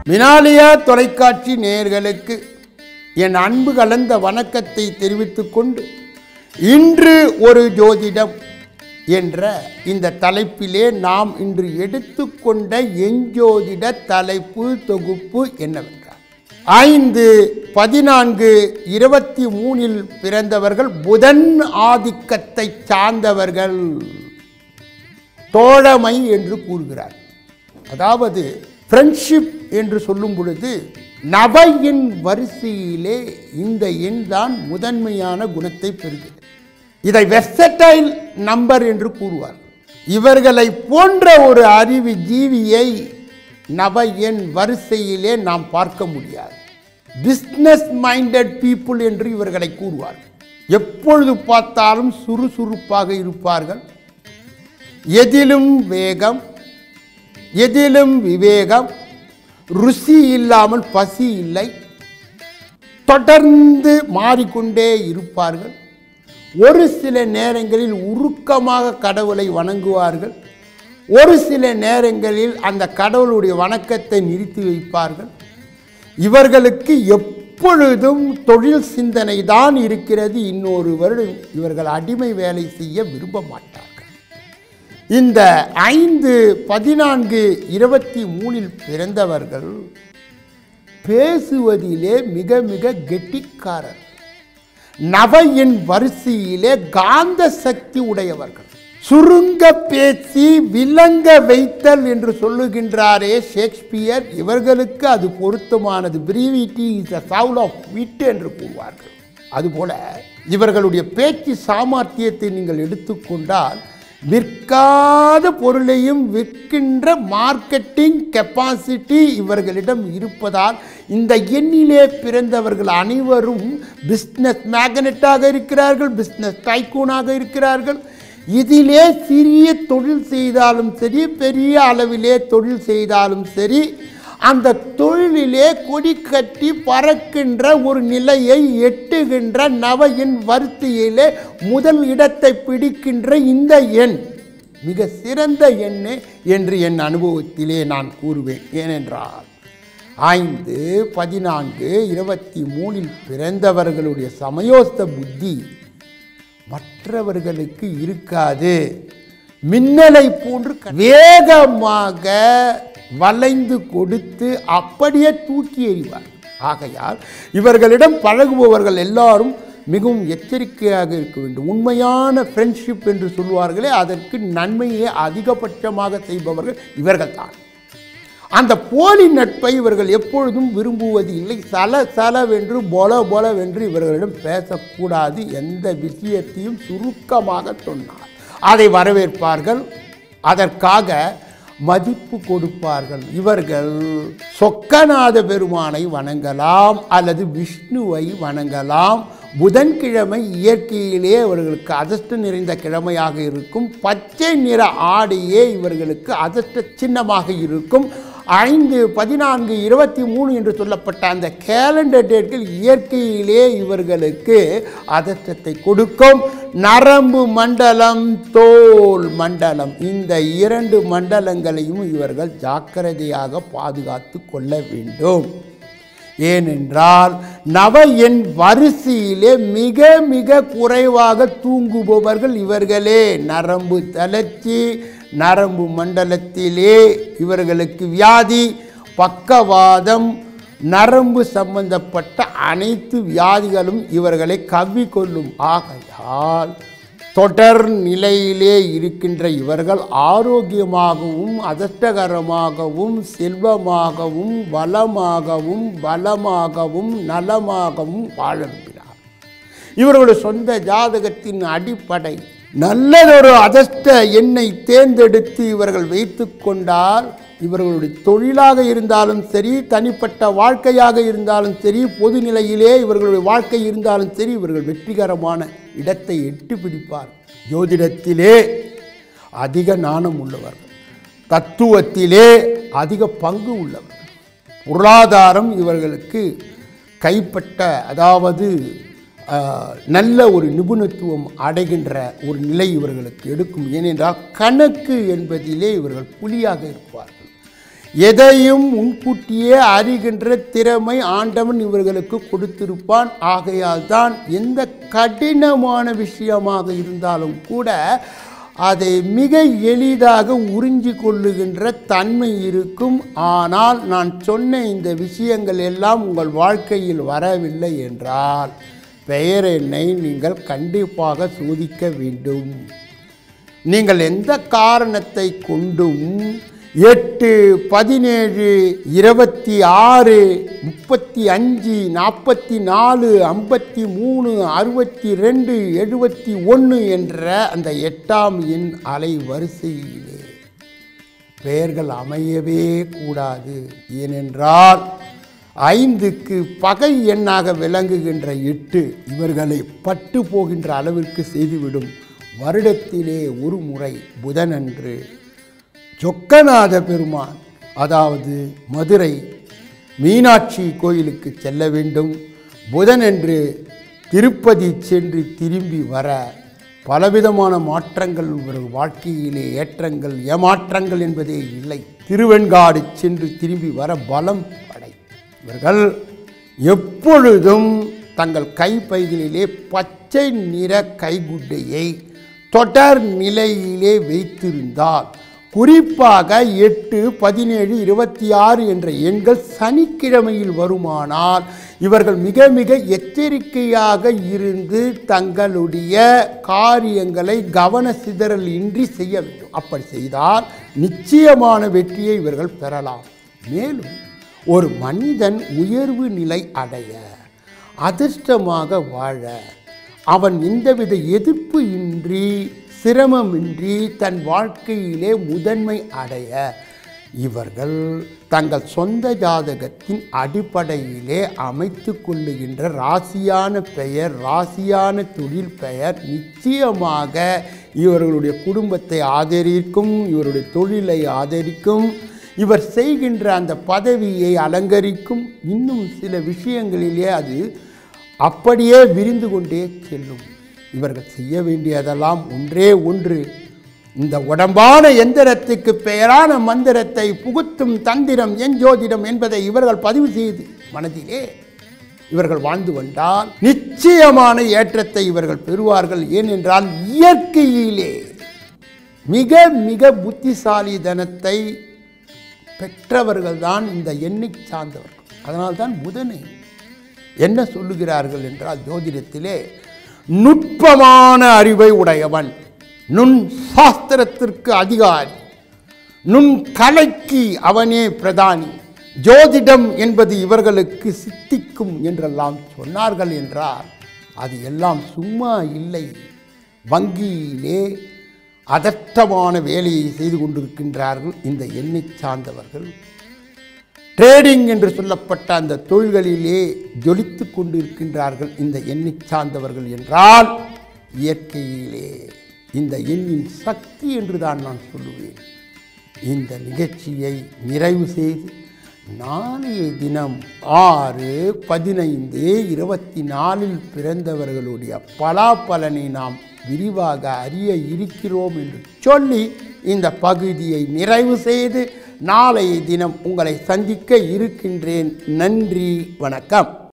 மினாலியா தொலைக்காட்சி நேயர்களுக்கு என் அன்பு கலந்த வணக்கத்தை தெரிவித்துக் கொண்டு இன்று ஒரு ஜோதிடம் என்ற இந்த தலைப்பிலே நாம் இன்று எடுத்துக்கொண்ட எஞ்சோதிட தலைப்பு தொகுப்பு என்னவென்றால் ஐந்து பதினான்கு இருபத்தி மூணில் பிறந்தவர்கள் புதன் ஆதிக்கத்தை சார்ந்தவர்கள் தோழமை என்று கூறுகிறார் அதாவது ஃப்ரெண்ட்ஷிப் என்று சொல்லும் பொழுது நவ எண் வரிசையிலே இந்த எண் தான் முதன்மையான குணத்தை பெறுகிறது இதை வெர்சடைல் நம்பர் என்று கூறுவார் இவர்களை போன்ற ஒரு அறிவு ஜீவியை நவ எண் வரிசையிலே நாம் பார்க்க முடியாது பிஸ்னஸ் மைண்டட் பீப்புள் என்று இவர்களை கூறுவார்கள் எப்பொழுது பார்த்தாலும் சுறுசுறுப்பாக இருப்பார்கள் எதிலும் வேகம் எதிலும் விவேகம் ருசி இல்லாமல் பசி இல்லை தொடர்ந்து மாறிக்கொண்டே இருப்பார்கள் ஒரு சில நேரங்களில் உருக்கமாக கடவுளை வணங்குவார்கள் ஒரு சில நேரங்களில் அந்த கடவுளுடைய வணக்கத்தை நிறுத்தி வைப்பார்கள் இவர்களுக்கு எப்பொழுதும் தொழில் சிந்தனை தான் இருக்கிறது இன்னொருவரும் இவர்கள் அடிமை வேலை செய்ய விரும்ப மாட்டார்கள் இந்த ஐந்து பதினான்கு இருபத்தி மூணில் பிறந்தவர்கள் பேசுவதிலே மிக மிக கெட்டிக்காரர் நவையின் வரிசையிலே காந்த சக்தி உடையவர்கள் சுருங்க பேசி விளங்க வைத்தல் என்று சொல்லுகின்றாரே ஷேக்ஸ்பியர் இவர்களுக்கு அது பொருத்தமானது brevity is a soul of wit என்று கூறுவார்கள் அதுபோல இவர்களுடைய பேச்சு சாமர்த்தியத்தை நீங்கள் எடுத்துக்கொண்டால் விற்காத பொருளையும் விற்கின்ற மார்க்கெட்டிங் கெப்பாசிட்டி இவர்களிடம் இருப்பதால் இந்த எண்ணிலே பிறந்தவர்கள் அனைவரும் பிஸ்னஸ் மேக்னெட்டாக இருக்கிறார்கள் பிஸ்னஸ் டைக்கூனாக இருக்கிறார்கள் இதிலே சிறிய தொழில் செய்தாலும் சரி பெரிய அளவிலே தொழில் செய்தாலும் சரி அந்த தொழிலிலே கொடி கட்டி பறக்கின்ற ஒரு நிலையை எட்டுகின்ற நவ எண் வரிசையிலே முதல் இடத்தை பிடிக்கின்ற இந்த எண் மிக சிறந்த எண்ணே என்று என் அனுபவத்திலே நான் கூறுவேன் ஏனென்றால் ஐந்து பதினான்கு இருபத்தி மூணில் பிறந்தவர்களுடைய சமயோஸ்த புத்தி மற்றவர்களுக்கு இருக்காது மின்னலை போன்று க- வேகமாக வளைந்து கொடுத்து அப்படியே தூக்கி எறிவார் ஆகையால் இவர்களிடம் பழகுபவர்கள் எல்லாரும் மிகவும் எச்சரிக்கையாக இருக்க வேண்டும் உண்மையான ஃப்ரெண்ட்ஷிப் என்று சொல்வார்களே அதற்கு நன்மையை அதிகபட்சமாக செய்பவர்கள் இவர்கள்தான் அந்த போலி நட்பை இவர்கள் எப்பொழுதும் விரும்புவது இல்லை சல சலவென்று பொல பொலவென்று இவர்களிடம் பேசக்கூடாது எந்த விஷயத்தையும் சுருக்கமாக சொன்னார் அதை வரவேற்பார்கள் அதற்காக மதிப்பு கொடுப்பார்கள் இவர்கள் சொக்கநாத பெருமானை வணங்கலாம் அல்லது விஷ்ணுவை வணங்கலாம் புதன்கிழமை இயற்கையிலே இவர்களுக்கு அதிர்ஷ்டம் நிறைந்த கிழமையாக இருக்கும் பச்சை நிற ஆடையே இவர்களுக்கு அதிர்ஷ்ட சின்னமாக இருக்கும் ஐந்து பதினான்கு இருபத்தி மூணு என்று சொல்லப்பட்ட அந்த கேலண்டர் டேட்கள் இயற்கையிலே இவர்களுக்கு அதிர்ஷ்டத்தை கொடுக்கும் நரம்பு மண்டலம் தோல் மண்டலம் இந்த இரண்டு மண்டலங்களையும் இவர்கள் ஜாக்கிரதையாக பாதுகாத்து கொள்ள வேண்டும் ஏனென்றால் நவ எண் வரிசையிலே மிக மிக குறைவாக தூங்குபவர்கள் இவர்களே நரம்பு தளர்ச்சி நரம்பு மண்டலத்திலே இவர்களுக்கு வியாதி பக்கவாதம் நரம்பு சம்பந்தப்பட்ட அனைத்து வியாதிகளும் இவர்களை கவ்விக்கொள்ளும் ஆகையால் தொடர் நிலையிலே இருக்கின்ற இவர்கள் ஆரோக்கியமாகவும் அதிர்ஷ்டகரமாகவும் செல்வமாகவும் வளமாகவும் பலமாகவும் நலமாகவும் வாழ விரும்பினார் இவர்களுடைய சொந்த ஜாதகத்தின் அடிப்படை நல்லதொரு அதிர்ஷ்ட எண்ணை தேர்ந்தெடுத்து இவர்கள் வைத்து கொண்டால் இவர்களுடைய தொழிலாக இருந்தாலும் சரி தனிப்பட்ட வாழ்க்கையாக இருந்தாலும் சரி பொது நிலையிலே இவர்களுடைய வாழ்க்கை இருந்தாலும் சரி இவர்கள் வெற்றிகரமான இடத்தை எட்டி பிடிப்பார் ஜோதிடத்திலே அதிக நாணம் உள்ளவர்கள் தத்துவத்திலே அதிக பங்கு உள்ளவர்கள் பொருளாதாரம் இவர்களுக்கு கைப்பட்ட அதாவது ஆஹ், நல்ல ஒரு நிபுணத்துவம் அடைகின்ற ஒரு நிலை இவர்களுக்கு எடுக்கும் ஏனென்றால் கணக்கு என்பதிலே இவர்கள் புலியாக இருப்பார்கள் எதையும் முன்கூட்டியே அறிகின்ற திறமை ஆண்டவன் இவர்களுக்கு கொடுத்திருப்பான் ஆகையால் தான் எந்த கடினமான விஷயமாக இருந்தாலும் கூட அதை மிக எளிதாக உறிஞ்சி கொள்ளுகின்ற தன்மை இருக்கும் ஆனால் நான் சொன்ன இந்த விஷயங்கள் எல்லாம் உங்கள் வாழ்க்கையில் வரவில்லை என்றால் பெயர் எண்ணை நீங்கள் கண்டிப்பாக சோதிக்க வேண்டும் நீங்கள் எந்த காரணத்தை கொண்டும் எட்டு பதினேழு இருபத்தி ஆறு முப்பத்தி அஞ்சு நாற்பத்தி நாலு ஐம்பத்தி மூணு அறுபத்தி ரெண்டு எழுபத்தி ஒன்று என்ற அந்த எட்டாம் எண் அலை வரிசையிலே பெயர்கள் அமையவே கூடாது ஏனென்றால் ஐந்துக்கு பகை எண்ணாக விளங்குகின்ற எட்டு இவர்களை பட்டு போகின்ற அளவிற்கு செய்துவிடும் வருடத்திலே ஒரு முறை புதனன்று சொக்கநாத பெருமான் அதாவது மதுரை மீனாட்சி கோயிலுக்கு செல்ல வேண்டும் புதனன்று திருப்பதி சென்று திரும்பி வர பலவிதமான மாற்றங்கள் ஒரு வாழ்க்கையிலே ஏற்றங்கள் ஏமாற்றங்கள் என்பதே இல்லை திருவெண்காடு சென்று திரும்பி வர பலம் படை இவர்கள் எப்பொழுதும் தங்கள் கைப்பைகளிலே பச்சை நிற கைகுட்டையை தொடர் நிலையிலே வைத்திருந்தால் குறிப்பாக எட்டு பதினேழு இருபத்தி ஆறு என்ற எண்கள் சனிக்கிழமையில் வருமானால் இவர்கள் மிக மிக எச்சரிக்கையாக இருந்து தங்களுடைய காரியங்களை கவன சிதறல் இன்றி செய்ய வேண்டும் அப்படி செய்தால் நிச்சயமான வெற்றியை இவர்கள் பெறலாம் மேலும் ஒரு மனிதன் உயர்வு நிலை அடைய அதிர்ஷ்டமாக வாழ அவன் எந்தவித எதிர்ப்பு இன்றி சிரமமின்றி தன் வாழ்க்கையிலே முதன்மை அடைய இவர்கள் தங்கள் சொந்த ஜாதகத்தின் அடிப்படையிலே அமைத்து கொள்ளுகின்ற ராசியான பெயர் ராசியான தொழில் பெயர் நிச்சயமாக இவர்களுடைய குடும்பத்தை ஆதரிக்கும் இவருடைய தொழிலை ஆதரிக்கும் இவர் செய்கின்ற அந்த பதவியை அலங்கரிக்கும் இன்னும் சில விஷயங்களிலே அது அப்படியே விரிந்து கொண்டே செல்லும் இவர்கள் செய்ய வேண்டியதெல்லாம் ஒன்றே ஒன்று இந்த உடம்பான எந்திரத்துக்கு பெயரான மந்திரத்தை புகுத்தும் தந்திரம் எஞ்சோதிடம் என்பதை இவர்கள் பதிவு செய்து மனதிலே இவர்கள் வாழ்ந்து வந்தால் நிச்சயமான ஏற்றத்தை இவர்கள் பெறுவார்கள் ஏனென்றால் இயற்கையிலே மிக மிக புத்திசாலிதனத்தை பெற்றவர்கள்தான் இந்த எண்ணை சார்ந்தவர்கள் அதனால்தான் புதனை என்ன சொல்லுகிறார்கள் என்றால் ஜோதிடத்திலே நுட்பமான அறிவை உடையவன் நுண் சாஸ்திரத்திற்கு அதிகாரி நுண் கலைக்கு அவனே பிரதானி ஜோதிடம் என்பது இவர்களுக்கு சித்திக்கும் என்றெல்லாம் சொன்னார்கள் என்றால் அது எல்லாம் சும்மா இல்லை வங்கியிலே அதட்டமான வேலையை செய்து கொண்டிருக்கின்றார்கள் இந்த எண்ணை சார்ந்தவர்கள் ட்ரேடிங் என்று சொல்லப்பட்ட அந்த தொழில்களிலே ஜொலித்து கொண்டிருக்கின்றார்கள் இந்த எண்ணை சார்ந்தவர்கள் என்றால் இயற்கையிலே இந்த எண்ணின் சக்தி என்று தான் நான் சொல்லுவேன் இந்த நிகழ்ச்சியை நிறைவு செய்து நாளைய தினம் ஆறு பதினைந்து இருபத்தி நாலில் பிறந்தவர்களுடைய பலாபலனை நாம் விரிவாக அறிய இருக்கிறோம் என்று சொல்லி இந்த பகுதியை நிறைவு செய்து நாளைய தினம் உங்களை சந்திக்க இருக்கின்றேன் நன்றி வணக்கம்